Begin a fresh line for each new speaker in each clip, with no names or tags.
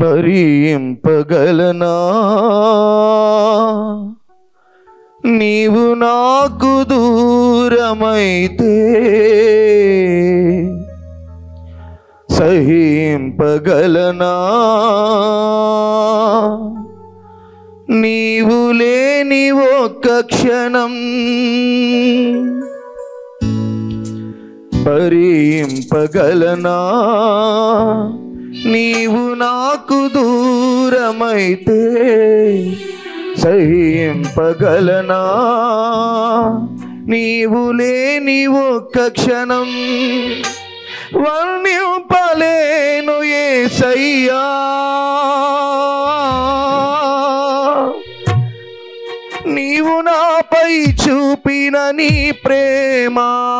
భరింపగలనా నీవు నాకు దూరమైతే సహింపగలనా నీవు లేని ఒక్క క్షణం భరింపగలనా నీవు నాకు దూరమైతే సహింపగలనా నీవు లేని ఒక్క క్షణం వర్ణింపలేను ఏసయ్యా నీవు నాపై చూపిన నీ ప్రేమ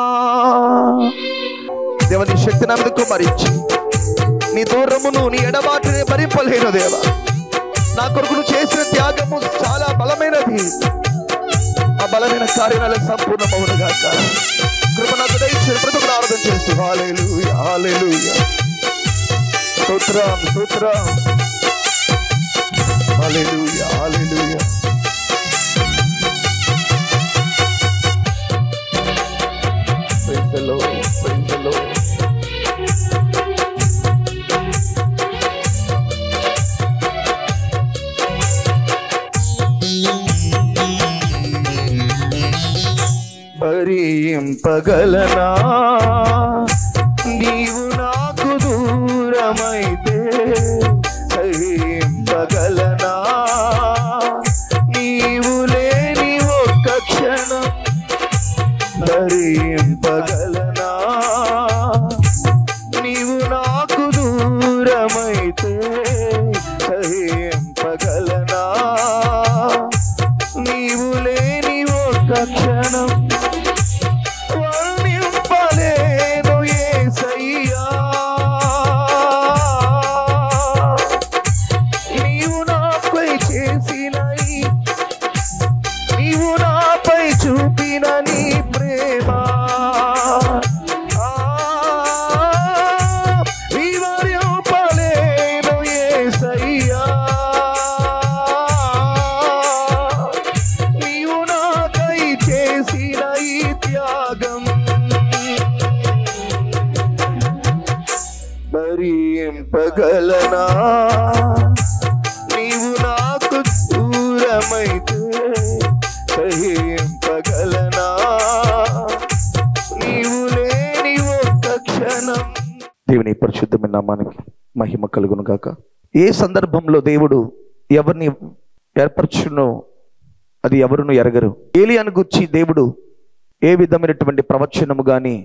దేవని శక్తి నా మీద కుమరించి నీ దూరమును నీ ఎడబాటుని భరింపలేను దేవా నా కొరకు నువ్వు చేసిన త్యాగము చాలా బలమైనది ఆ బలమైన కార్యాలు సంపూర్ణమవునుగా కృప నాకు దయచేసి ప్రతి ఒక్కరు ఆరాధన చేస్తూ హాలేలుయ హాలేలుయ స్తోత్రం స్తోత్రం హాలేలుయ హాలేలుయ Praise the Lord, praise the Lord. భరింపగలనా నీవు నాకు దూరమైతే సహింపగలనా నీవు లేని ఒక్క క్షణం భరింపగలనా నీవు నాకు దూరమైతే సహింపగలనా నీవు లేని ఒక్క క్షణం వర్ణింపలేను యేసయ్యా. నీవు నాపై చేసిన ఈ నీవు నాపై చూపిన నీ ప్రేమ ఆ, వివరింపలేను యేసయ్యా. నీవు నాకై చేసిన ఈ త్యాగం భరింపగలనా నీవు నాకు దూరమైతే సహింపగలనా నీవు లేని ఒక్క క్షణం దేవుని పరిశుద్ధమైన నామానికి మహిమ కలుగును గాక ఏ సందర్భంలో దేవుడు ఎవరిని ఏర్పరచునో అది ఎవరును ఎరగరు ఏలియాను గుర్చి దేవుడు ఏ విధమైనటువంటి ప్రవచనము కానీ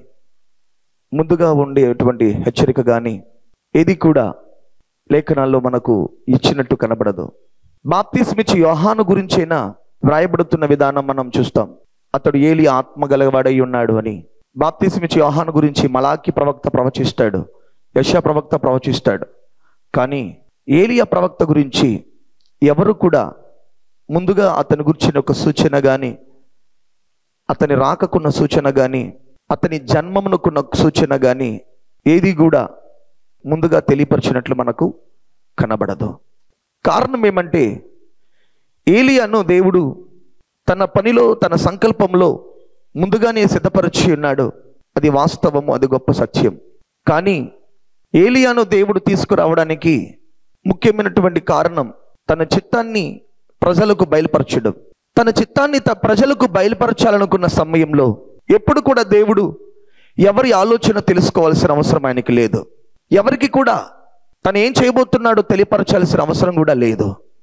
ముందుగా ఉండేటువంటి హెచ్చరిక కానీ ఏది కూడా లేఖనాల్లో మనకు ఇచ్చినట్టు కనబడదు బాప్తిస్మిచ్చి యోహాను గురించైనా వ్రాయబడుతున్న విధానం మనం చూస్తాం అతడు ఏలి ఆత్మ గలవాడై ఉన్నాడు అని బాప్తిస్మిచ్చి యోహాను గురించి మలాకి ప్రవక్త ప్రవచిస్తాడు యశ ప్రవక్త ప్రవచిస్తాడు కానీ ఏలియా ప్రవక్త గురించి ఎవరు కూడా ముందుగా అతని గురించిన ఒక సూచన కానీ అతని రాకకున్న సూచన కానీ అతని జన్మమునకున్న సూచన కానీ ఏది కూడా ముందుగా తెలియపరిచినట్లు మనకు కనబడదు కారణం ఏమంటే ఏలియాను దేవుడు తన పనిలో తన సంకల్పంలో ముందుగానే సిద్ధపరిచి ఉన్నాడు అది వాస్తవము అది గొప్ప సత్యం కానీ ఏలియాను దేవుడు తీసుకురావడానికి ముఖ్యమైనటువంటి కారణం తన చిత్తాన్ని ప్రజలకు బయలుపరచడం తన చిత్తాన్ని త ప్రజలకు బయలుపరచాలనుకున్న సమయంలో ఎప్పుడు కూడా దేవుడు ఎవరి ఆలోచన తెలుసుకోవాల్సిన అవసరం ఆయనకి లేదు ఎవరికి కూడా తను ఏం చేయబోతున్నాడో తెలియపరచాల్సిన అవసరం కూడా లేదు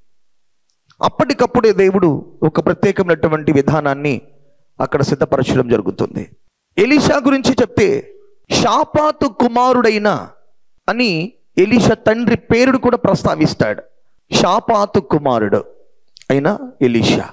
అప్పటికప్పుడే దేవుడు ఒక ప్రత్యేకమైనటువంటి విధానాన్ని అక్కడ సిద్ధపరచడం జరుగుతుంది ఎలీషా గురించి చెప్తే షాపాతు కుమారుడైన అని ఎలీషా తండ్రి పేరుడు కూడా ప్రస్తావిస్తాడు షాపాతు కుమారుడు అయిన ఎలీషా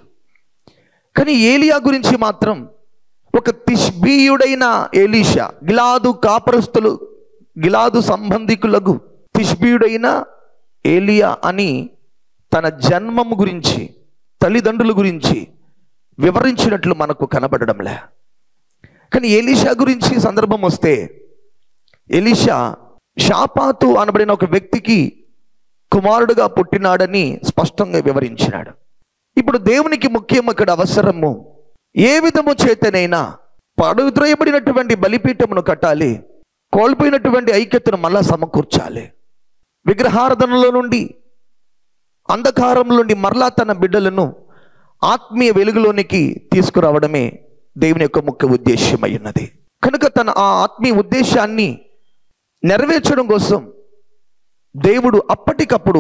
కానీ ఏలియా గురించి మాత్రం ఒక తిష్బీయుడైన ఎలీషా గిలాదు కాపరస్తులు గిలాదు సంబంధికులకు తిష్బీయుడైన ఏలియా అని తన జన్మము గురించి తల్లిదండ్రుల గురించి వివరించినట్లు మనకు కనబడడంలే కానీ ఎలీషా గురించి సందర్భం వస్తే ఎలీషా షాపాతు అనబడిన ఒక వ్యక్తికి కుమారుడుగా పుట్టినాడని స్పష్టంగా వివరించినాడు ఇప్పుడు దేవునికి ముఖ్యం అక్కడ అవసరము ఏ విధము చేతనైనా పడుద్రయబడినటువంటి బలిపీఠమును కట్టాలి కోల్పోయినటువంటి ఐక్యతను మళ్ళా సమకూర్చాలి విగ్రహారాధనలో నుండి అంధకారంలో నుండి మరలా తన బిడ్డలను ఆత్మీయ వెలుగులోనికి తీసుకురావడమే దేవుని యొక్క ముఖ్య ఉద్దేశ్యమై ఉన్నది కనుక తన ఆ ఆత్మీయ ఉద్దేశాన్ని నెరవేర్చడం కోసం దేవుడు అప్పటికప్పుడు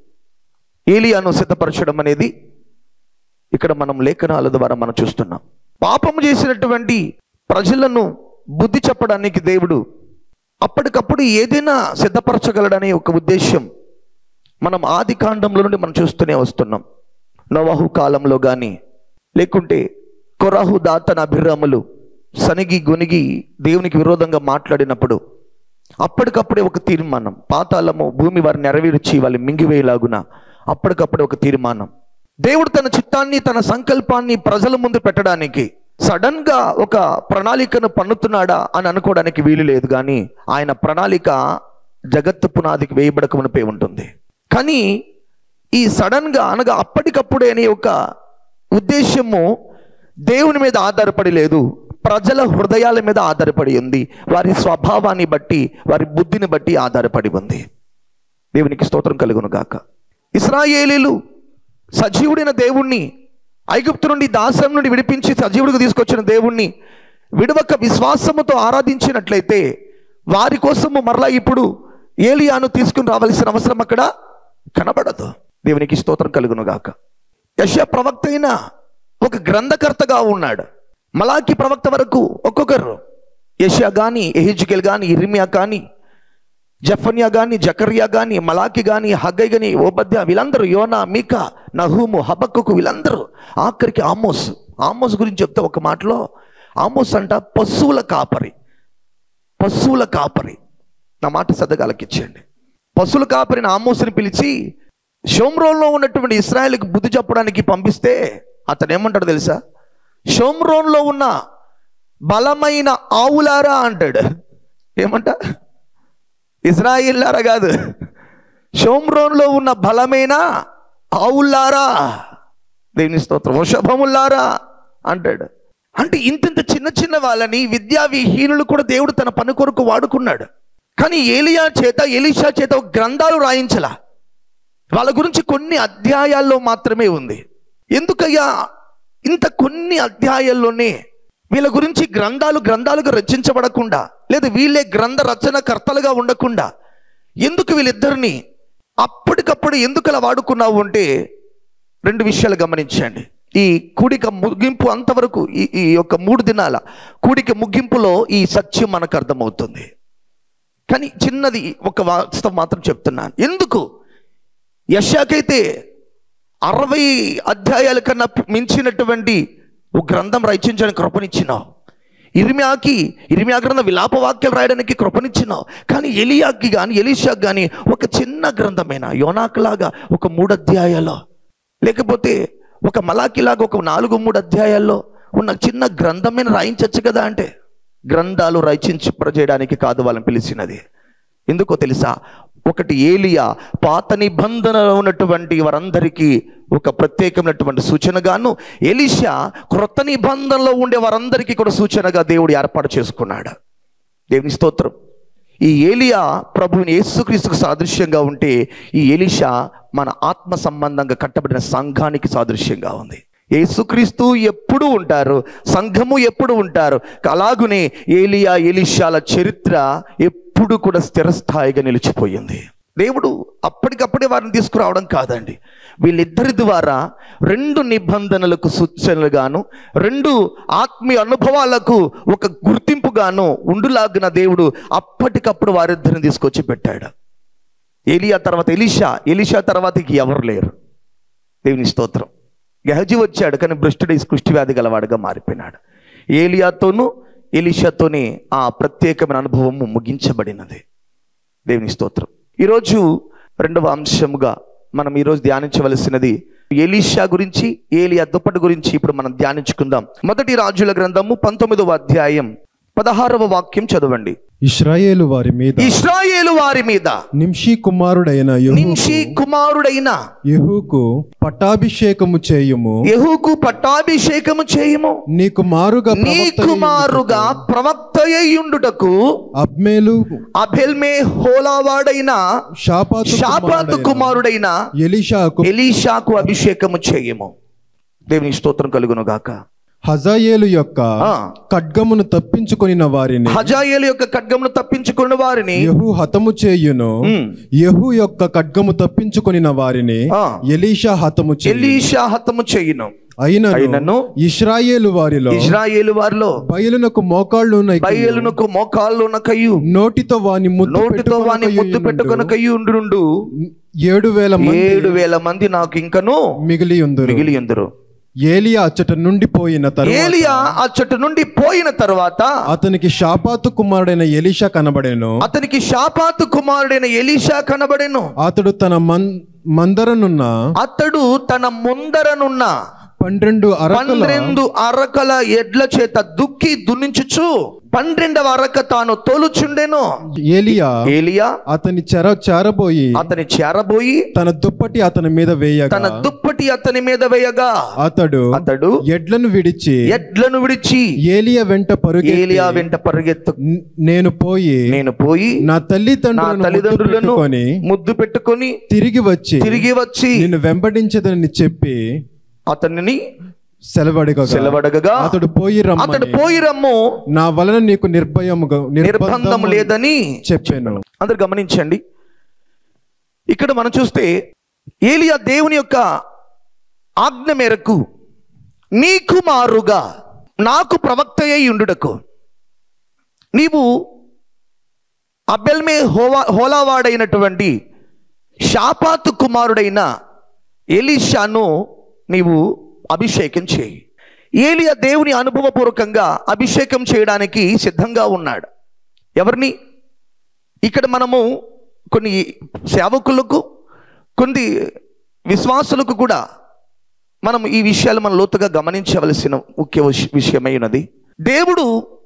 ఏలియాను సిద్ధపరచడం అనేది ఇక్కడ మనం లేఖనాల ద్వారా మనం చూస్తున్నాం పాపము చేసినటువంటి ప్రజలను బుద్ధి చెప్పడానికి దేవుడు అప్పటికప్పుడు ఏదైనా సిద్ధపరచగలడనే ఒక ఉద్దేశం మనం ఆది కాండంలో నుండి మనం చూస్తూనే వస్తున్నాం నవాహు కాలంలో కానీ లేకుంటే కొరాహు దాతన అభిరాములు సనిగి గొనిగి దేవునికి విరోధంగా మాట్లాడినప్పుడు అప్పటికప్పుడే ఒక తీర్మానం పాతాళము భూమి వారిని నెరవేర్చి వాళ్ళు మింగివేయలాగున అప్పటికప్పుడే ఒక తీర్మానం దేవుడు తన చిత్తాన్ని తన సంకల్పాన్ని ప్రజల ముందు పెట్టడానికి సడన్ గా ఒక ప్రణాళికను పన్నుతున్నాడా అని అనుకోవడానికి వీలు లేదు కానీ ఆయన ప్రణాళిక జగత్తు పునాదికి వేయబడక మునిపే ఉంటుంది కానీ ఈ సడన్ గా అనగా అప్పటికప్పుడే అనే ఒక ఉద్దేశము దేవుని మీద ఆధారపడి లేదు ప్రజల హృదయాల మీద ఆధారపడి ఉంది వారి స్వభావాన్ని బట్టి వారి బుద్ధిని బట్టి ఆధారపడి ఉంది దేవునికి స్తోత్రం కలుగును గాక ఇస్రాయేలీలు సజీవుడైన దేవుణ్ణి ఐగుప్తు నుండి దాసం నుండి విడిపించి సజీవుడికి తీసుకొచ్చిన దేవుణ్ణి విడవక విశ్వాసముతో ఆరాధించినట్లయితే వారి కోసము మరలా ఇప్పుడు ఏలియాను తీసుకుని రావాల్సిన అవసరం అక్కడ కనబడదు దేవునికి స్తోత్రం కలుగును గాక యశ ప్రవక్త అయిన ఒక గ్రంథకర్తగా ఉన్నాడు మలాకి ప్రవక్త వరకు ఒక్కొక్కరు యషియా కానీ ఎహిజ్కేల్ కానీ ఇర్మియా కానీ జఫన్యా కానీ జకర్యా కానీ మలాకి కానీ హగ్గై కానీ ఓబద్య వీళ్ళందరూ యోనా మీకా నహూము హబక్కుకు వీళ్ళందరూ ఆఖరికి ఆమోస్ ఆమోస్ గురించి చెప్తే ఒక మాటలో ఆమోస్ అంట పశువుల కాపరి పశువుల కాపరి నా మాట శ్రద్ధగాలకిచ్చేయండి పశువుల కాపరిని ఆమోస్ని పిలిచి షోమ్రోన్లో ఉన్నటువంటి ఇస్రాయల్కి బుద్ధి చెప్పడానికి పంపిస్తే అతను ఏమంటాడు తెలుసా షోమ్రోన్లో ఉన్న బలమైన ఆవులారా అంటాడు ఏమంట ఇజ్రాయిల్లారా కాదు షోమ్రోన్లో ఉన్న బలమైన ఆవుల్లారా దేవుని స్తోత్రం వృషభముల్లారా అంటాడు అంటే ఇంతింత చిన్న చిన్న వాళ్ళని విద్యా విహీనులు కూడా దేవుడు తన పని కొరకు వాడుకున్నాడు కానీ ఏలియా చేత ఎలీషా చేత ఒక గ్రంథాలు రాయించలా వాళ్ళ గురించి కొన్ని అధ్యాయాల్లో మాత్రమే ఉంది ఎందుకయ్యా ఇంత కొన్ని అధ్యాయాల్లోనే వీళ్ళ గురించి గ్రంథాలు గ్రంథాలుగా రచించబడకుండా లేదా వీళ్ళే గ్రంథ రచన కర్తలుగా ఉండకుండా ఎందుకు వీళ్ళిద్దరిని అప్పటికప్పుడు ఎందుకు అలా వాడుకున్నావు అంటే రెండు విషయాలు గమనించండి ఈ కూడిక ముగింపు అంతవరకు ఈ ఈ యొక్క మూడు దినాల కూడిక ముగింపులో ఈ సత్యం మనకు అర్థమవుతుంది కానీ చిన్నది ఒక వాస్తవం మాత్రం చెప్తున్నాను ఎందుకు యశాకైతే అరవై అధ్యాయాల కన్నా మించినటువంటి ఒక గ్రంథం రచించడానికి కృపనిచ్చినావు ఇరిమియాకి ఇరిమియా గ్రంథం విలాప వాక్యాలు రాయడానికి కృపనిచ్చినావు కానీ ఎలియాకి కానీ ఎలీషాకి కానీ ఒక చిన్న గ్రంథమైన యోనాకులాగా ఒక మూడు అధ్యాయాల్లో లేకపోతే ఒక మలాకిలాగా ఒక నాలుగు మూడు అధ్యాయాల్లో ఉన్న చిన్న గ్రంథమైన రాయించవచ్చు కదా అంటే గ్రంథాలు రచించి చేయడానికి కాదు వాళ్ళని పిలిచినది ఎందుకో తెలుసా ఒకటి ఏలియా పాత నిబంధనలో ఉన్నటువంటి వారందరికీ ఒక ప్రత్యేకమైనటువంటి సూచనగాను ఎలిషా క్రొత్త నిబంధనలో ఉండే వారందరికీ కూడా సూచనగా దేవుడు ఏర్పాటు చేసుకున్నాడు దేవుని స్తోత్రం ఈ ఏలియా ప్రభువుని యేసుక్రీస్తుకు సాదృశ్యంగా ఉంటే ఈ ఎలిషా మన ఆత్మ సంబంధంగా కట్టబడిన సంఘానికి సాదృశ్యంగా ఉంది యేసుక్రీస్తు ఎప్పుడు ఉంటారు సంఘము ఎప్పుడు ఉంటారు అలాగునే ఏలియా ఎలిషాల చరిత్ర ఎప్పుడు కూడా స్థిరస్థాయిగా నిలిచిపోయింది దేవుడు అప్పటికప్పుడే వారిని తీసుకురావడం కాదండి వీళ్ళిద్దరి ద్వారా రెండు నిబంధనలకు సూచనలుగాను రెండు ఆత్మీయ అనుభవాలకు ఒక గుర్తింపుగాను ఉండులాగిన దేవుడు అప్పటికప్పుడు వారిద్దరిని తీసుకొచ్చి పెట్టాడు ఎలియా తర్వాత ఎలిషా ఎలిషా తర్వాత ఇక ఎవరు లేరు దేవుని స్తోత్రం గహజీ వచ్చాడు కానీ భ్రష్టుడి కుష్టి వ్యాధి గలవాడుగా మారిపోయినాడు ఏలియాతోనూ ఎలిషాతోనే ఆ ప్రత్యేకమైన అనుభవము ముగించబడినది దేవుని స్తోత్రం ఈరోజు రెండవ అంశముగా మనం ఈరోజు ధ్యానించవలసినది ఎలీషా గురించి ఏలియా దుప్పటి గురించి ఇప్పుడు మనం ధ్యానించుకుందాం మొదటి రాజుల గ్రంథము పంతొమ్మిదవ అధ్యాయం పదహారవ వాక్యం చదవండి
ఇస్రాయేలు వారి మీద
ఇస్రాయేలు వారి మీద
నింషి కుమారుడైన యెహూ-
నింషి కుమారుడైన
యెహూకు పట్టాభిషేకము చేయుము
యహూకు పట్టాభిషేకము చేయము
నీకు మారుగా
నీ
ప్రవక్త
కుమారుగా ప్రవక్తయ్యుండుటకు
అబ్మేలు
అబెల్మే హోలావాడైన
షాపాతు
షాపాతు కుమారుడైన
ఎలీషాకు
ఎలీషాకు అభిషేకము చేయము దేవుని స్తోత్రం కలుగును గాక
హజాయేలు యొక్క
ఆ.
ఖడ్గమును తప్పించుకొనిన వారిని
హజాయేలు యొక్క ఖడ్గమును తప్పించుకున్న వారిని
యహు హతము చేయును
ఉమ్.
యహు యొక్క ఖడ్గము తప్పించుకొనిన వారిని
ఆ.
ఎలీషా హతము చేయు
ఎలీషా హతము చేయును
అయినను
అయినను
ఇస్రాయేలు వారిలో
ఇజ్రాయేలు వారిలో
బయలునకు మోకాళ్ళు
బయలునకు మోకాళ్ళు నకయు
నోటితో వాని ముద్దు
నోటితో వాని ముద్దు పెట్టుకొనకయు ఉండు
ఏడు వేల మంది
ఏడు వేల మంది నాకు ఇంకను
మిగిలి ఉందరు
మిగిలి ఎందురు
ఏలియా అచ్చట నుండి పోయిన తరువాత
ఏలియా అచ్చటి నుండి పోయిన తర్వాత
అతనికి షాపాతు కుమారుడైన ఎలీషా కనబడెను
అతనికి షాపాతు కుమారుడైన ఎలీషా కనబడెను
అతడు తన మన్ మందరనున్న
అతడు తన ముందరనున్న
పన్నెండు అరకల
పన్నెండు అరకల ఎడ్ల చేత దుక్కి దున్నించుచు పన్నెండవ అరక తాను తోలుచుండెను
ఏలియా
ఏలియా
అతని చెర చేరబోయి
అతని చేరబోయి
తన దుప్పటి అతని మీద వేయగా
తన దుప్పటి అతని మీద వేయగా
అతడు
అతడు
ఎడ్లను విడిచి
ఎడ్లను విడిచి
ఏలియా వెంట పరుగు
ఏలియా వెంట పరిగెత్తు
నేను పోయి
నేను పోయి
నా
నా
తల్లిదండ్రులను ముద్దు
తల్లిదండ్రులను
పెట్టుకొని
ముద్దు పెట్టుకొని
తిరిగి వచ్చి
తిరిగి వచ్చి
నిన్ను వెంబడించదని చెప్పి
అతనిని
సెలవడగా
సెలవడగగా
అతడు పోయి
అతడు
రమ్మని
పోయి రమ్ము
నా వలన నీకు నిర్భయముగా
నిర్బంధం లేదని
చెప్పాను
అందరు గమనించండి ఇక్కడ మనం చూస్తే ఏలియా దేవుని యొక్క ఆజ్ఞ మేరకు నీకు మారుగా నాకు ప్రవక్త అయి ఉండుటకు నీవు అబెల్మే హోవా హోలావాడైనటువంటి షాపాతు కుమారుడైన ఎలీషాను నీవు అభిషేకం చేయి ఏలియా దేవుని అనుభవపూర్వకంగా అభిషేకం చేయడానికి సిద్ధంగా ఉన్నాడు ఎవరిని ఇక్కడ మనము కొన్ని సేవకులకు కొన్ని విశ్వాసులకు కూడా మనం ఈ విషయాలు మనం లోతుగా గమనించవలసిన ముఖ్య విష- విషయమై ఉన్నది దేవుడు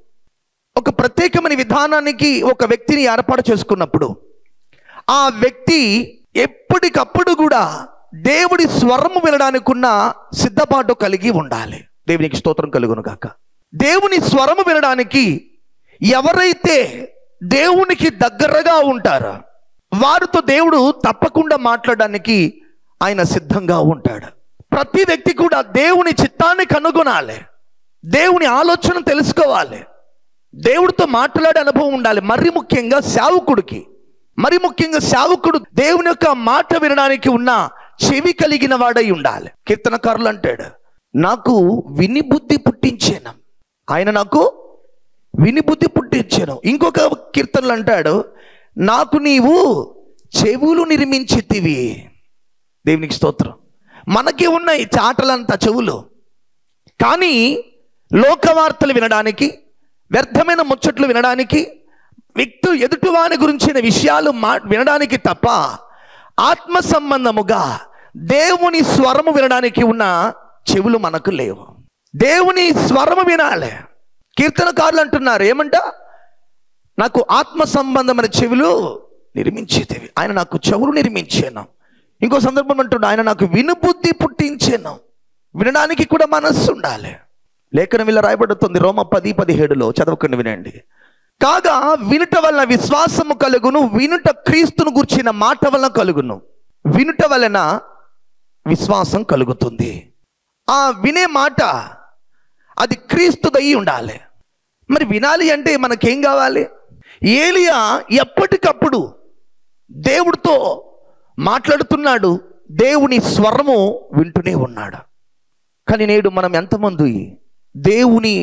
ఒక ప్రత్యేకమైన విధానానికి ఒక వ్యక్తిని ఏర్పాటు చేసుకున్నప్పుడు ఆ వ్యక్తి ఎప్పటికప్పుడు కూడా దేవుడి స్వరము వినడానికి ఉన్న సిద్ధపాటు కలిగి ఉండాలి దేవునికి స్తోత్రం కలుగును గాక దేవుని స్వరము వినడానికి ఎవరైతే దేవునికి దగ్గరగా ఉంటారో వారితో దేవుడు తప్పకుండా మాట్లాడడానికి ఆయన సిద్ధంగా ఉంటాడు ప్రతి వ్యక్తి కూడా దేవుని చిత్తాన్ని కనుగొనాలి దేవుని ఆలోచన తెలుసుకోవాలి దేవుడితో మాట్లాడే అనుభవం ఉండాలి మరి ముఖ్యంగా సేవకుడికి మరి ముఖ్యంగా సేవకుడు దేవుని యొక్క మాట వినడానికి ఉన్న చెవి కలిగిన వాడై ఉండాలి కీర్తనకారులు అంటాడు నాకు విని బుద్ధి పుట్టించాను ఆయన నాకు విని బుద్ధి పుట్టించాను ఇంకొక కీర్తనలు అంటాడు నాకు నీవు చెవులు నిర్మించితివి దేవునికి స్తోత్రం మనకి ఉన్నాయి చాటలంత చెవులు కానీ లోకవార్తలు వినడానికి వ్యర్థమైన ముచ్చట్లు వినడానికి వ్యక్తు ఎదుటివాని గురించిన విషయాలు మా వినడానికి తప్ప ఆత్మ సంబంధముగా దేవుని స్వరము వినడానికి ఉన్న చెవులు మనకు లేవు దేవుని స్వరము వినాలి కీర్తనకారులు అంటున్నారు ఏమంట నాకు ఆత్మ సంబంధమైన చెవులు నిర్మించేదేవి ఆయన నాకు చెవులు నిర్మించాను ఇంకో సందర్భం అంటున్నా ఆయన నాకు వినుబుద్ధి పుట్టించాను వినడానికి కూడా మనస్సు ఉండాలి లేఖనం ఇలా రాయబడుతుంది రోమ పది పదిహేడులో చదవకండి వినండి కాగా వినుట వలన విశ్వాసము కలుగును వినుట క్రీస్తును గుర్చిన మాట వలన కలుగును వినుట వలన విశ్వాసం కలుగుతుంది ఆ వినే మాట అది క్రీస్తుదై ఉండాలి మరి వినాలి అంటే మనకేం కావాలి ఏలియా ఎప్పటికప్పుడు దేవుడితో మాట్లాడుతున్నాడు దేవుని స్వరము వింటూనే ఉన్నాడు కానీ నేడు మనం ఎంతమంది దేవుని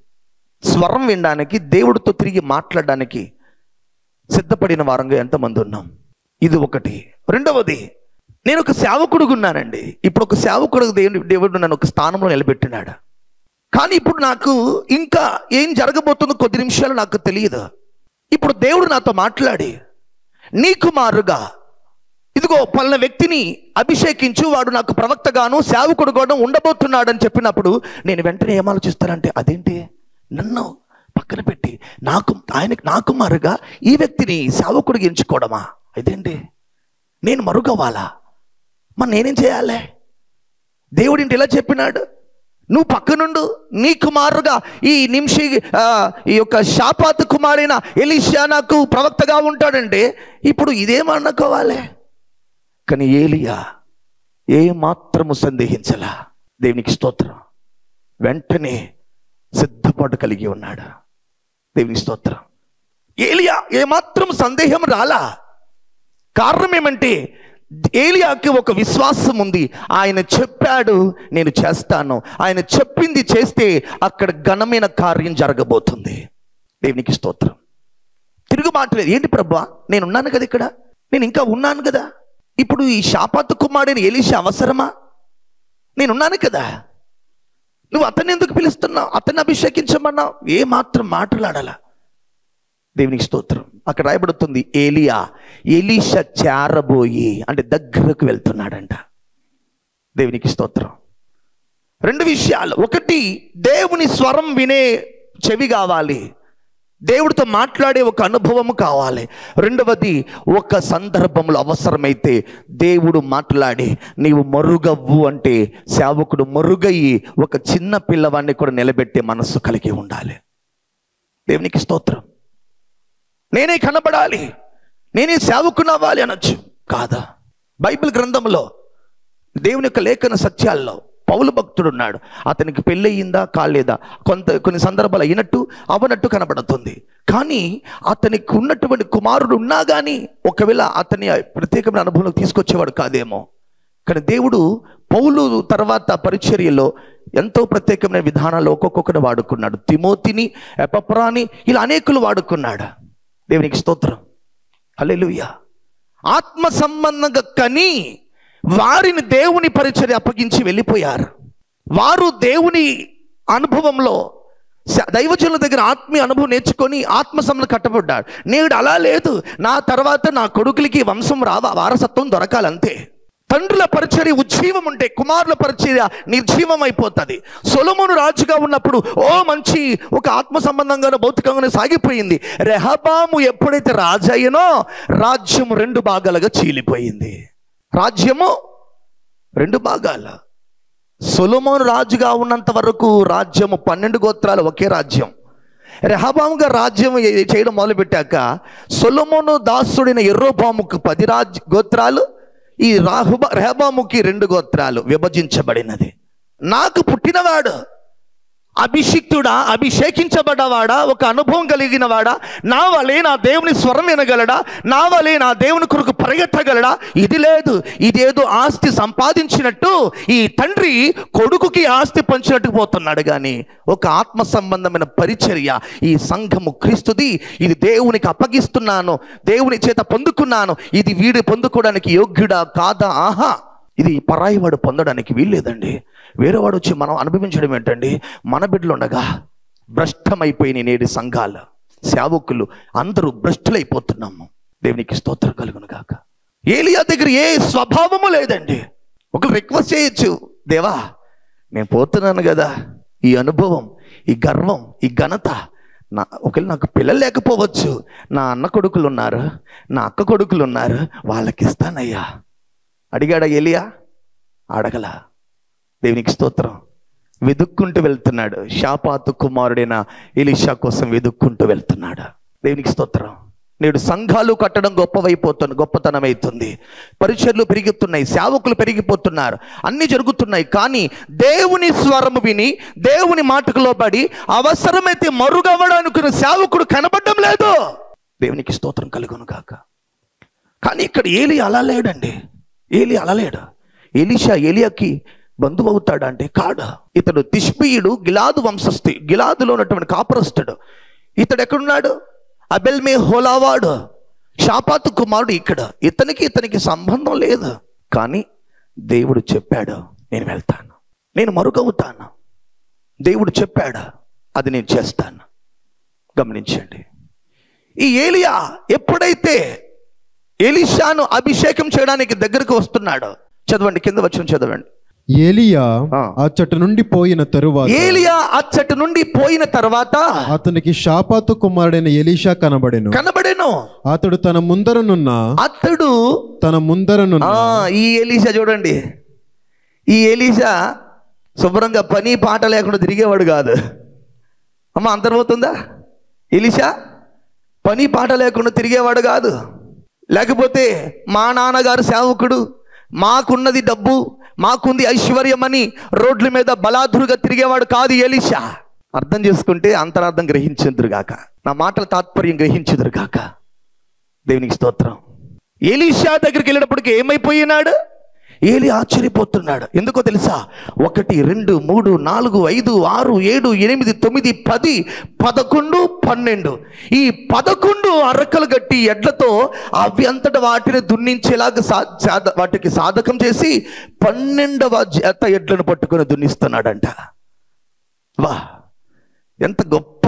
స్వరం వినడానికి దేవుడితో తిరిగి మాట్లాడడానికి సిద్ధపడిన వారంగా ఎంతమంది ఉన్నాం ఇది ఒకటి రెండవది నేను ఒక సేవకుడుగా ఉన్నానండి ఇప్పుడు ఒక సేవకుడు దేవుడు దేవుడు నన్ను ఒక స్థానంలో నిలబెట్టినాడు కానీ ఇప్పుడు నాకు ఇంకా ఏం జరగబోతుందో కొద్ది నిమిషాలు నాకు తెలియదు ఇప్పుడు దేవుడు నాతో మాట్లాడి నీకు మారుగా ఇదిగో పలాన వ్యక్తిని అభిషేకించు వాడు నాకు ప్రవక్తగాను సేవకుడుగాను ఉండబోతున్నాడని చెప్పినప్పుడు నేను వెంటనే ఏం ఆలోచిస్తానంటే అదేంటి నన్ను పక్కన పెట్టి నాకు ఆయనకి నాకు మరుగా ఈ వ్యక్తిని సేవకుడికి ఎంచుకోవడమా ఇదేంటి నేను మరుగవ్వాలా మరి నేనేం చేయాలి దేవుడింటి ఇలా చెప్పినాడు నువ్వు పక్కనుండు నీ కుమారుగా ఈ నిమిషి ఆ, ఈ యొక్క శాపాతు కుమారైన ఎలిషా నాకు ప్రవక్తగా ఉంటాడంటే ఇప్పుడు ఇదేమనుకోవాలి కానీ ఏలియా ఏ మాత్రము సందేహించలా దేవునికి స్తోత్రం వెంటనే సిద్ధపాటు కలిగి ఉన్నాడు దేవునికి స్తోత్రం ఏలియా ఏమాత్రం సందేహం రాలా కారణం ఏమంటే ఏలియాకి ఒక విశ్వాసం ఉంది ఆయన చెప్పాడు నేను చేస్తాను ఆయన చెప్పింది చేస్తే అక్కడ ఘనమైన కార్యం జరగబోతుంది దేవునికి స్తోత్రం తిరుగు మాటలేదు ఏంటి ప్రభా నేను ఉన్నాను కదా ఇక్కడ నేను ఇంకా ఉన్నాను కదా ఇప్పుడు ఈ శాపాతు కుమారుడిని ఎలిష అవసరమా నేను ఉన్నాను కదా నువ్వు అతన్ని ఎందుకు పిలుస్తున్నావు అతన్ని అభిషేకించమన్నావు ఏ మాత్రం మాట్లాడాలా దేవునికి స్తోత్రం అక్కడ రాయబడుతుంది ఏలియా ఎలీష చేరబోయి అంటే దగ్గరకు వెళ్తున్నాడంట దేవునికి స్తోత్రం రెండు విషయాలు ఒకటి దేవుని స్వరం వినే చెవి కావాలి దేవుడితో మాట్లాడే ఒక అనుభవం కావాలి రెండవది ఒక సందర్భంలో అవసరమైతే దేవుడు మాట్లాడి నీవు మరుగవ్వు అంటే సేవకుడు మరుగయ్యి ఒక చిన్న పిల్లవాడిని కూడా నిలబెట్టే మనస్సు కలిగి ఉండాలి దేవునికి స్తోత్రం నేనే కనబడాలి నేనే సేవకుని అవ్వాలి అనొచ్చు కాదా బైబిల్ గ్రంథంలో దేవుని యొక్క లేఖన సత్యాల్లో పౌలు భక్తుడు ఉన్నాడు అతనికి పెళ్ళయిందా కాలేదా కొంత కొన్ని సందర్భాలు అయినట్టు అవనట్టు కనబడుతుంది కానీ అతనికి ఉన్నటువంటి కుమారుడు ఉన్నా కానీ ఒకవేళ అతని ప్రత్యేకమైన అనుభవంలోకి తీసుకొచ్చేవాడు కాదేమో కానీ దేవుడు పౌలు తర్వాత పరిచర్యలో ఎంతో ప్రత్యేకమైన విధానాలు ఒక్కొక్కరిని వాడుకున్నాడు తిమోతిని ఎపప్రాని ఇలా అనేకులు వాడుకున్నాడు దేవునికి స్తోత్రం హల్లెలూయా ఆత్మ సంబంధంగా కని వారిని దేవుని పరిచర్య అప్పగించి వెళ్ళిపోయారు వారు దేవుని అనుభవంలో స- దైవజనుల దగ్గర ఆత్మీయ అనుభవం నేర్చుకొని ఆత్మ సంబంధం కట్టబడ్డాడు నేడు అలా లేదు నా తర్వాత నా కొడుకులకి వంశం రావా వారసత్వం దొరకాలంతే తండ్రుల పరిచర్య ఉజ్జీవం ఉంటే కుమారుల పరిచర్య నిర్జీవం అయిపోతుంది సొలమును రాజుగా ఉన్నప్పుడు ఓ మంచి ఒక ఆత్మ సంబంధంగానో భౌతికంగానో సాగిపోయింది రెహబాము ఎప్పుడైతే రాజయ్యనో రాజ్యం రెండు భాగాలుగా చీలిపోయింది రాజ్యము రెండు భాగాల సొలొమోను రాజుగా ఉన్నంత వరకు రాజ్యము పన్నెండు గోత్రాలు ఒకే రాజ్యం రెహబాముగా రాజ్యం ఏ- చేయడం మొదలుపెట్టాక సొలొమోను దాసుడైన ఎర్రోబాముకు పది రాజ్ గోత్రాలు ఈ రాహుబ రెహబాముకి రెండు గోత్రాలు విభజించబడినది నాకు పుట్టినవాడు అభిషిక్తుడా అభిషేకించబడ్డవాడా ఒక అనుభవం కలిగిన వాడా నా వలే నా దేవుని స్వరం వినగలడా నా వలే నా దేవుని కొరకు పరిగెత్తగలడా ఇది లేదు ఇదేదో ఆస్తి సంపాదించినట్టు ఈ తండ్రి కొడుకుకి ఆస్తి పంచినట్టు పోతున్నాడు కానీ ఒక ఆత్మ సంబంధమైన పరిచర్య ఈ సంఘము క్రీస్తుది ఇది దేవునికి అప్పగిస్తున్నాను దేవుని చేత పొందుకున్నాను ఇది వీడు పొందుకోవడానికి యోగ్యుడా కాదా ఆహా ఇది పరాయి వాడు పొందడానికి వీల్లేదండి వేరేవాడు వచ్చి మనం అనుభవించడం ఏంటండి మన బిడ్డలు ఉండగా భ్రష్టమైపోయిన నేటి సంఘాలు సేవకులు అందరూ భ్రష్టులైపోతున్నాము దేవునికి స్తోత్రం కలుగును గాక ఏలియా దగ్గర ఏ స్వభావము లేదండి ఒక రిక్వెస్ట్ చేయొచ్చు దేవా నేను పోతున్నాను కదా ఈ అనుభవం ఈ గర్వం ఈ ఘనత నా ఒకవేళ నాకు పిల్లలు లేకపోవచ్చు నా అన్న కొడుకులు ఉన్నారు నా అక్క కొడుకులు ఉన్నారు వాళ్ళకి ఇస్తానయ్యా అడిగాడా ఎలియా అడగల దేవునికి స్తోత్రం వెదుక్కుంటూ వెళ్తున్నాడు శాపాతు కుమారుడైన ఎలిషా కోసం వెదుక్కుంటూ వెళ్తున్నాడు దేవునికి స్తోత్రం నేడు సంఘాలు కట్టడం గొప్పవైపోతుంది గొప్పతనం అవుతుంది పరిచర్లు పెరుగుతున్నాయి సేవకులు పెరిగిపోతున్నారు అన్ని జరుగుతున్నాయి కానీ దేవుని స్వరము విని దేవుని మాటకు లోబడి అవసరమైతే మరుగవ్వడానికి సేవకుడు కనబడడం లేదు దేవునికి స్తోత్రం కలుగును కాక కానీ ఇక్కడ ఏలి అలా లేడండి ఏలి అలా లేడు ఎలిషా ఏలియాకి బంధువు అవుతాడా అంటే కాడు ఇతడు తిష్పీయుడు గిలాదు వంశస్థి గిలాదులో ఉన్నటువంటి కాపురస్తుడు ఇతడు ఎక్కడున్నాడు అబెల్ మే హోలావాడు షాపాతు కుమారుడు ఇక్కడ ఇతనికి ఇతనికి సంబంధం లేదు కానీ దేవుడు చెప్పాడు నేను వెళ్తాను నేను మరుగవుతాను దేవుడు చెప్పాడు అది నేను చేస్తాను గమనించండి ఈ ఏలియా ఎప్పుడైతే ఎలిషాను అభిషేకం చేయడానికి దగ్గరకు వస్తున్నాడో చదవండి కింద వచ్చిన చదవండి
ఏలియా
ఆ.
ఆ చెట్టు నుండి పోయిన తరువాత
ఏలియా అచ్చటి నుండి పోయిన తర్వాత
అతనికి షాపాతు కుమారుడైన ఎలీషా కనబడెను
కనబడేను
అతడు తన ముందరనున్న
అతడు
తన ముందరనున్న
ఆ ఈ ఎలీషా చూడండి ఈ ఎలీషా శుభ్రంగా పని పాట లేకుండా తిరిగేవాడు కాదు అమ్మ అంతర్మవుతుందా ఎలీషా పని పాట లేకుండా తిరిగేవాడు కాదు లేకపోతే మా నాన్నగారు సేవకుడు మాకున్నది డబ్బు మాకుంది ఐశ్వర్యం అని రోడ్ల మీద బలాధురుగా తిరిగేవాడు కాదు ఎలీషా అర్థం చేసుకుంటే అంతరార్థం గ్రహించుదురుగాక నా మాటల తాత్పర్యం గ్రహించుదురుగాక దేవునికి స్తోత్రం ఎలీషా దగ్గరికి వెళ్ళినప్పటికీ ఏమైపోయినాడు ఏలి ఆశ్చర్యపోతున్నాడు ఎందుకో తెలుసా ఒకటి రెండు మూడు నాలుగు ఐదు ఆరు ఏడు ఎనిమిది తొమ్మిది పది పదకొండు పన్నెండు ఈ పదకొండు అరకలు గట్టి ఎడ్లతో అవి అంతట వాటిని దున్నించేలాగా సా సాధ- వాటికి సాధకం చేసి పన్నెండవ జత ఎడ్లను పట్టుకొని దున్నిస్తున్నాడంట వా ఎంత గొప్ప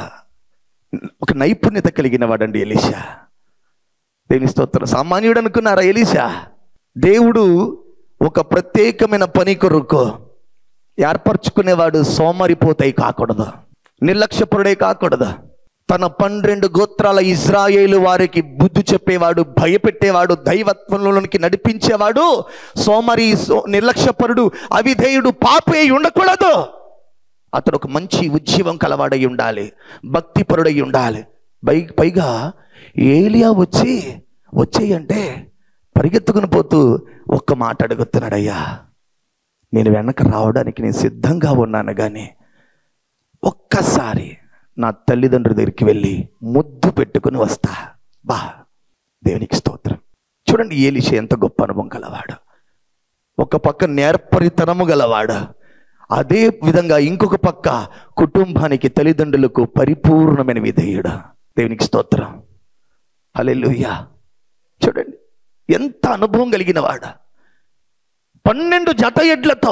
ఒక నైపుణ్యత కలిగిన వాడండి ఎలీషా దేవుని స్తోత్రం సామాన్యుడు అనుకున్నారా ఎలీషా దేవుడు ఒక ప్రత్యేకమైన పని కొరకు ఏర్పరచుకునేవాడు సోమరిపోతాయి కాకూడదు నిర్లక్ష్యపరుడే కాకూడదు తన పన్నెండు గోత్రాల ఇజ్రాయేలు వారికి బుద్ధి చెప్పేవాడు భయపెట్టేవాడు దైవత్వంలోనికి నడిపించేవాడు సోమరి సో- నిర్లక్ష్యపరుడు అవిధేయుడు పాపే ఉండకూడదు అతడు ఒక మంచి ఉజ్జీవం కలవాడై ఉండాలి భక్తిపరుడై ఉండాలి పై పైగా ఏలియా వచ్చి వచ్చేయంటే పరిగెత్తుకుని పోతూ ఒక్క మాట అడుగుతున్నాడయ్యా నేను వెనక రావడానికి నేను సిద్ధంగా ఉన్నాను కానీ ఒక్కసారి నా తల్లిదండ్రుల దగ్గరికి వెళ్ళి ముద్దు పెట్టుకుని వస్తా బా దేవునికి స్తోత్రం చూడండి ఏలిష ఎంత గొప్ప అనుభవం గలవాడు ఒక పక్క నేర్పరితనము గలవాడు అదే విధంగా ఇంకొక పక్క కుటుంబానికి తల్లిదండ్రులకు పరిపూర్ణమైన విధేయుడు దేవునికి స్తోత్రం హల్లెలూయా చూడండి ఎంత అనుభవం కలిగిన వాడు పన్నెండు జత ఎడ్లతో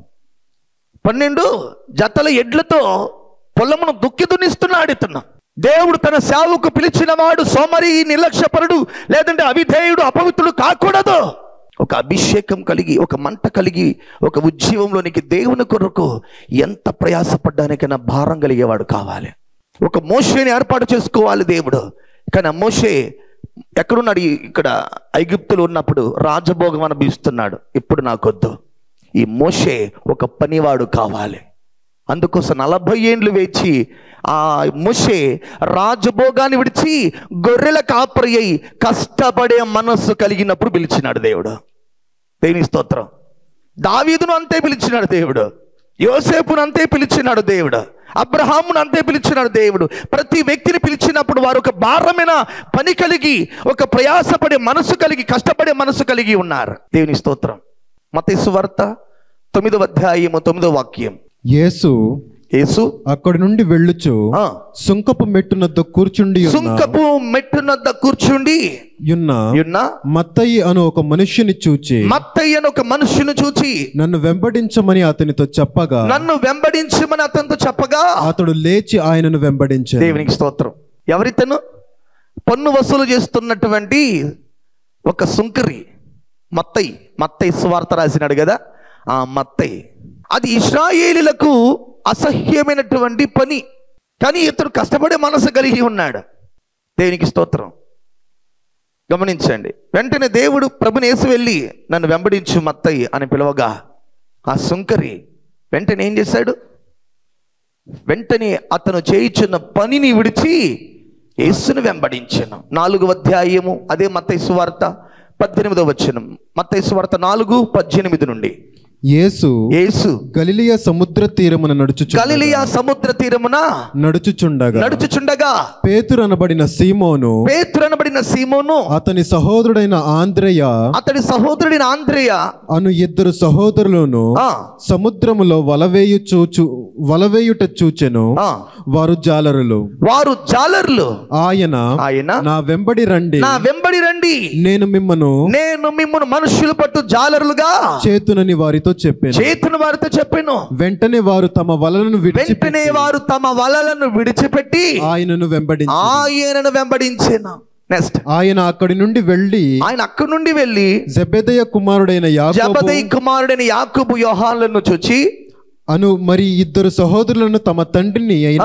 పన్నెండు జతల ఎడ్లతో పొలమును దుక్కి దున్నిస్తున్నాడు ఇతను దేవుడు తన సేవకు పిలిచిన వాడు సోమరి నిర్లక్ష్యపరుడు లేదంటే అవిధేయుడు అపవిత్రుడు కాకూడదు ఒక అభిషేకం కలిగి ఒక మంట కలిగి ఒక ఉజ్జీవంలోనికి దేవుని కొరకు ఎంత ప్రయాసపడ్డానికైనా భారం కలిగేవాడు కావాలి ఒక మోషేని ఏర్పాటు చేసుకోవాలి దేవుడు కానీ ఆ మోషే ఎక్కడున్నాడు ఈ- ఇక్కడ ఐగుప్తులు ఉన్నప్పుడు రాజభోగం అనుభవిస్తున్నాడు ఇప్పుడు నాకొద్దు ఈ మోషే ఒక పనివాడు కావాలి అందుకోసం నలభై ఏండ్లు వేచి ఆ మోషే రాజభోగాన్ని విడిచి గొర్రెల కాపరి అయి కష్టపడే మనస్సు కలిగినప్పుడు పిలిచినాడు దేవుడు దేవుని స్తోత్రం దావీదును అంతే పిలిచినాడు దేవుడు యోసేపును అంతే పిలిచినాడు దేవుడు అబ్రహామును అంతే పిలిచినాడు దేవుడు ప్రతి వ్యక్తిని పిలిచినప్పుడు వారు ఒక భారమైన పని కలిగి ఒక ప్రయాసపడే మనసు కలిగి కష్టపడే మనసు కలిగి ఉన్నారు దేవుని స్తోత్రం మతేసు వార్త తొమ్మిదవ అధ్యాయము తొమ్మిదవ వాక్యం
యేసు
యేసు
అక్కడి నుండి వెళ్ళుచు
ఆ,
సుంకపు మెట్టునద్ద కూర్చుండి ఉన్న
సుంకపు మెట్టునద్ద కూర్చుండి
యున్న
ఉన్న
మత్తయి అను ఒక మనుష్యుని చూచి
మత్తయ్యను ఒక మనుషుని చూచి
నన్ను వెంబడించమని అతనితో చెప్పగా
నన్ను వెంబడించమని అతనితో చెప్పగా
అతడు లేచి ఆయనను వెంబడించాడు
దేవునికి స్తోత్రం ఎవరితను పన్ను వసూలు చేస్తున్నటువంటి ఒక సుంకరి మత్తయి మత్తయి సువార్త రాసినాడు కదా ఆ మత్తయి అది ఇస్రాయేలీలకు అసహ్యమైనటువంటి పని కానీ ఇతడు కష్టపడే మనసు కలిగి ఉన్నాడు దేవునికి స్తోత్రం గమనించండి వెంటనే దేవుడు ప్రభుని వేసి వెళ్ళి నన్ను వెంబడించు మత్తయి అని పిలవగా ఆ సుంకరి వెంటనే ఏం చేశాడు వెంటనే అతను చేయుచున్న పనిని విడిచి యేసును వెంబడించను నాలుగు అధ్యాయము అదే మత్తయి సువార్త పద్దెనిమిదవ వచనం మత్తయి సువార్త నాలుగు పద్దెనిమిది నుండి
యేసు
యేసు
గలిలియ సముద్ర తీరమున నడుచుచు
గలిలియా సముద్ర తీరమున
నడుచుచుండగా
నడుచుచుండగా
పేతురు అనబడిన సీమోను
పేతురనబడిన సీమోను
అతని సహోదరుడైన ఆంద్రయ
అతడి సహోదరుడిని ఆంద్రేయ
అను ఇద్దరు సహోదరులను
ఆ,
సముద్రములో వలవేయు చూచు వలవేయుట చూచెను
ఆ,
వారు జాలరులు
వారు జాలర్లు
ఆయన
ఆయన
నా వెంబడి రండి
నా వెంబడి రండి
నేను మిమ్మను
నేను మిమ్మల్ని మనుషులు పట్టు జాలరులుగా
చేతునని వారితో చెప్పాను
చేతును వారితో చెప్పాను
వెంటనే వారు తమ వలలను విడిచి
వెంటనే వారు తమ వలలను విడిచిపెట్టి
ఆయనను వెంబడి
ఆయనను వెంబడించాను నెక్స్ట్
ఆయన అక్కడి నుండి వెళ్ళి
ఆయన అక్కడి నుండి వెళ్ళి
జబెదయ కుమారుడైన యాకోబు
జబదై కుమారుడైన యాకోబు యోహాన్లను చూచి
అను మరి ఇద్దరు సహోదరులను తమ తండ్రిని అయిన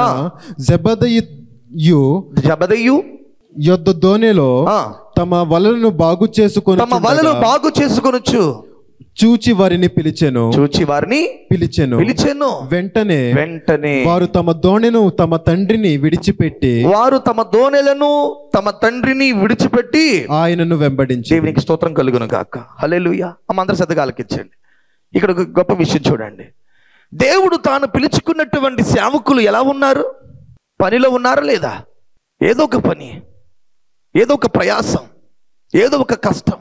జబదయు
జబదయ్యు
యొద్ద దోనెలో
ఆ,
తమ వలలను బాగు చేసుకొని
తమ వలలు బాగు చేసుకొనొచ్చు
చూచి వారిని పిలిచెను
చూచి వారిని
పిలిచెను
పిలిచెను
వెంటనే
వెంటనే
వారు తమ దోణెను తమ తండ్రిని విడిచిపెట్టి
వారు తమ దోనెలను తమ తండ్రిని విడిచిపెట్టి
ఆయనను వెంబడించి
దేవునికి స్తోత్రం కలుగును కాక హల్లెలూయా అమ్మ అందరి సతకాలకి ఇచ్చండి ఇక్కడ ఒక గొప్ప విషయం చూడండి దేవుడు తాను పిలుచుకున్నటువంటి సేవకులు ఎలా ఉన్నారు పనిలో ఉన్నారా లేదా ఏదో ఒక పని ఏదో ఒక ప్రయాసం ఏదో ఒక కష్టం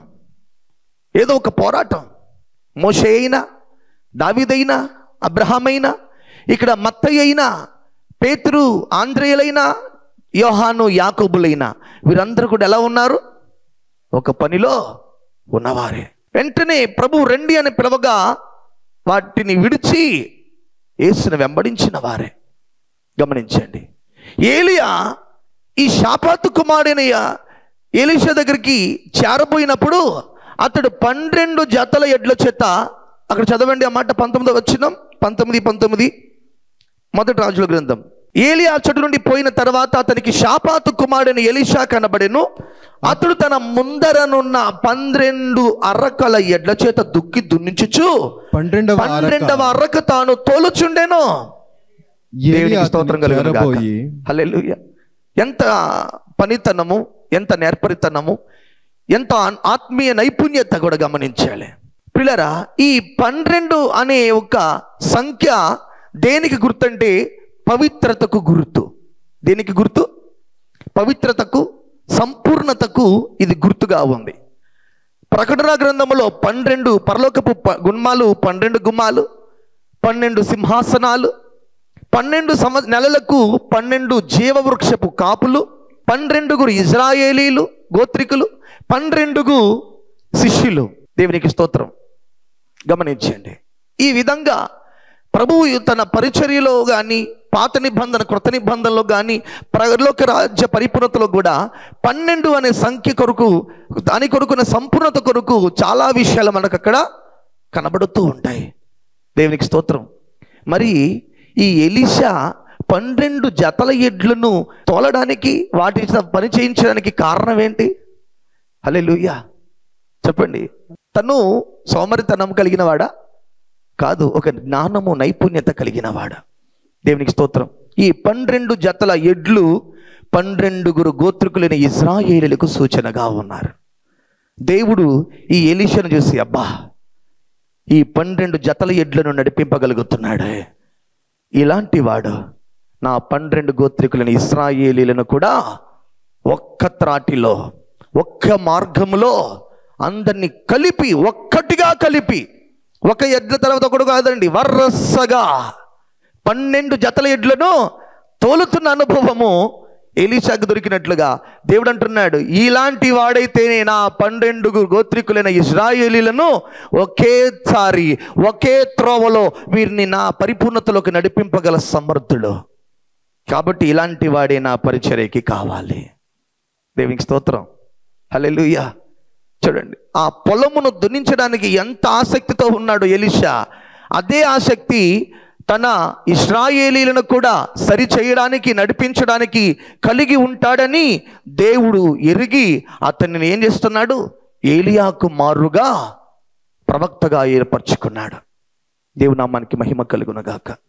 ఏదో ఒక పోరాటం మోషే అయినా దావిదైనా అబ్రహామైనా ఇక్కడ మత్తయ్య అయినా పేతురు ఆంధ్రేయులైనా యోహాను యాకోబులైనా వీరందరూ కూడా ఎలా ఉన్నారు ఒక పనిలో ఉన్నవారే వెంటనే ప్రభు రండి అని పిలవగా వాటిని విడిచి యేసుని వెంబడించిన వారే గమనించండి ఏలియా ఈ శాపాతు కుమారుడైన ఏలిషా దగ్గరికి చేరబోయినప్పుడు అతడు పన్నెండు జతల ఎడ్ల చేత అక్కడ చదవండి ఆ మాట పంతొమ్మిది వచ్చినాం పంతొమ్మిది పంతొమ్మిది మొదటి రాజుల గ్రంథం ఏలియా చెడు నుండి పోయిన తర్వాత అతనికి శాపాతు కుమారుడైన ఎలీషా కనబడెను అతడు తన ముందరనున్న పన్నెండు అర్రకల ఎడ్ల చేత దుక్కి దున్నించుచు
పన్నెండవ అరక
పన్నెండవ అర్రకు తాను తోలుచుండెను
ఏలి
దేవునికి
అతని
స్తోత్రం కలుగును గాక.
చేరబోయి
హల్లెలూయా ఎంత పనితనము ఎంత నేర్పరితనము ఎంత ఆన్- ఆత్మీయ నైపుణ్యత కూడా గమనించాలి పిల్లరా ఈ పన్నెండు అనే ఒక సంఖ్య దేనికి గుర్తంటే పవిత్రతకు గుర్తు దేనికి గుర్తు పవిత్రతకు సంపూర్ణతకు ఇది గుర్తుగా ఉంది ప్రకటన గ్రంథములో పన్నెండు పరలోకపు ప- గుమ్మాలు పన్నెండు గుమ్మాలు పన్నెండు సింహాసనాలు పన్నెండు సంవ నెలలకు పన్నెండు జీవవృక్షపు కాపులు పన్నెండుగురు ఇజ్రాయేలీలు గోత్రికులు పన్నెండుగు శిష్యులు దేవునికి స్తోత్రం గమనించండి ఈ విధంగా ప్రభువు తన పరిచర్యలో కానీ పాత నిబంధన కృత నిబంధనలో కానీ పరలోక రాజ్య పరిపూర్ణతలో కూడా పన్నెండు అనే సంఖ్య కొరకు దాని కొరకున్న సంపూర్ణత కొరకు చాలా విషయాలు మనకు అక్కడ కనబడుతూ ఉంటాయి దేవునికి స్తోత్రం మరి ఈ ఎలీషా పన్నెండు జతల ఎడ్లను తోలడానికి వాటి చేత పని చేయించడానికి కారణం ఏంటి హలే చెప్పండి తను సోమరితనం కలిగిన వాడా కాదు ఒక జ్ఞానము నైపుణ్యత కలిగిన వాడా దేవునికి స్తోత్రం ఈ పన్నెండు జతల ఎడ్లు పన్నెండుగురు గోత్రికులైన ఇజ్రాయేలులకు సూచనగా ఉన్నారు దేవుడు ఈ ఎలీషను చూసి అబ్బా ఈ పన్నెండు జతల ఎడ్లను నడిపింపగలుగుతున్నాడే ఇలాంటి వాడు నా పన్నెండు గోత్రికులను ఇస్రాయేలీలను కూడా ఒక్క త్రాటిలో ఒక్క మార్గములో అందరినీ కలిపి ఒక్కటిగా కలిపి ఒక ఎడ్ల తర్వాత ఒకడు కాదండి వరసగా పన్నెండు జతల ఎడ్లను తోలుతున్న అనుభవము ఎలీషాకు దొరికినట్లుగా దేవుడు అంటున్నాడు ఇలాంటి వాడైతేనే నా పన్నెండుగు గోత్రికులైన ఇజ్రాయేలీలను ఒకేసారి ఒకే త్రోవలో వీరిని నా పరిపూర్ణతలోకి నడిపింపగల సమర్థుడు కాబట్టి ఇలాంటి వాడే నా పరిచర్యకి కావాలి దేవునికి స్తోత్రం హల్లెలూయా చూడండి ఆ పొలమును దున్నించడానికి ఎంత ఆసక్తితో ఉన్నాడు ఎలిషా అదే ఆసక్తి తన ఇస్రాయేలీలను కూడా సరి చేయడానికి నడిపించడానికి కలిగి ఉంటాడని దేవుడు ఎరిగి అతన్ని ఏం చేస్తున్నాడు ఏలియాకు మారుగా ప్రవక్తగా ఏర్పరచుకున్నాడు దేవునామానికి మహిమ కలుగునగాక